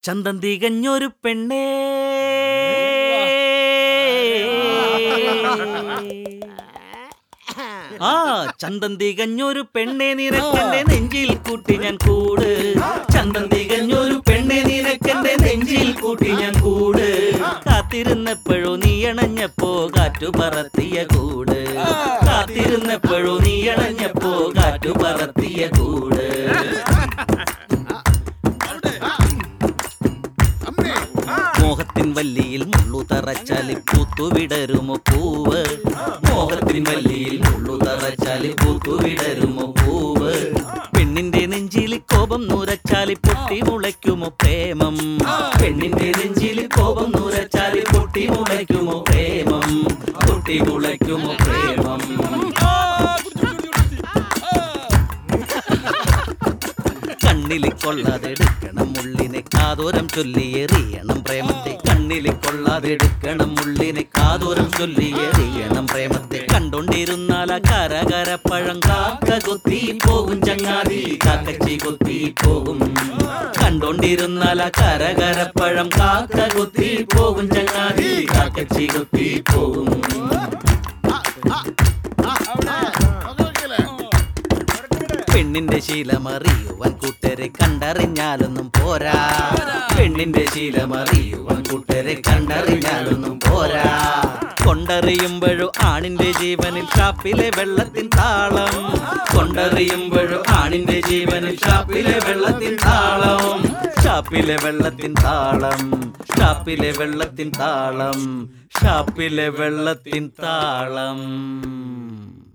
ചന്തം തികഞ്ഞൊരു പെണ്ണേ ആ ചന്തം തികഞ്ഞൊരു പെണ്ണെ നിനക്കെന്റെ നെഞ്ചിൽ കൂട്ടി ഞാൻ കൂട് ചന്തം തികഞ്ഞൊരു പെണ്ണെ നിനക്കെന്റെ നെഞ്ചിൽ കൂട്ടി ഞാൻ കൂട് കാത്തിരുന്നപ്പോഴോ നീ അണഞ്ഞപ്പോ കാറ്റു പറത്തിയ കൂട് കാത്തിരുന്നപ്പോഴോ നീ അണഞ്ഞപ്പോ കാറ്റു പറത്തിയ കൂട് മോഹത്തിൻ വല്ലിയിൽ മുള്ളു തറച്ചാലി പൂത്തുവിടരുമോ പൂവ് മോഹത്തിൻ വല്ലിയിൽ മുള്ളു തറച്ചാലി പൂത്തുവിടരുമോ പൂവ് പെണ്ണിന്റെ നെഞ്ചിൽ കോപം നൂരച്ചാലി പൊട്ടി മുളയ്ക്കുമോ പ്രേമം പെണ്ണിന്റെ നെഞ്ചിൽ കോപം നൂരച്ചാലി പൊട്ടി മുളയ്ക്കുമോ പ്രേമം പൊട്ടി മുളയ്ക്കുമോ പ്രേമം കണ്ണില് കൊള്ളാതെടുക്കണം മുള്ളിനെ കാതോരം ചൊല്ലി എറിയണം പ്രേമത്തെ കണ്ണില് കൊള്ളാതെടുക്കണം മുള്ളിനെ കാതോരം ചൊല്ലി എറിയണം പ്രേമത്തെ കണ്ടോണ്ടിരുന്നാൽ ആ കരകര പഴം കാക്ക കൊത്തി പോകും ചങ്ങാതി കാക്കച്ചി കൊത്തി പോകും കണ്ടോണ്ടിരുന്നാൽ ആ കരകര പഴം കാക്ക കൊത്തി പോകും ചങ്ങാതി കാക്കച്ചി കൊത്തി പോകും പെണ്ണിന്റെ ശീലമറിയുവാൻ കൂട്ടരെ കണ്ടറിഞ്ഞാലൊന്നും പോരാ പെണ്ണിന്റെ ശീലമറിയുവാൻ കൂട്ടരെ കണ്ടറിഞ്ഞാലൊന്നും പോരാ കൊണ്ടറിയുമ്പോഴോ ആണിന്റെ ജീവനിൽ ഷാപ്പിലെ വെള്ളത്തിൻ താളം കൊണ്ടറിയുമ്പോഴോ ആണിന്റെ ജീവനിൽ ഷാപ്പിലെ വെള്ളത്തിൻ താളം ഷാപ്പിലെ വെള്ളത്തിൻ താളം ഷാപ്പിലെ വെള്ളത്തിൻ താളം ഷാപ്പിലെ വെള്ളത്തിൻ താളം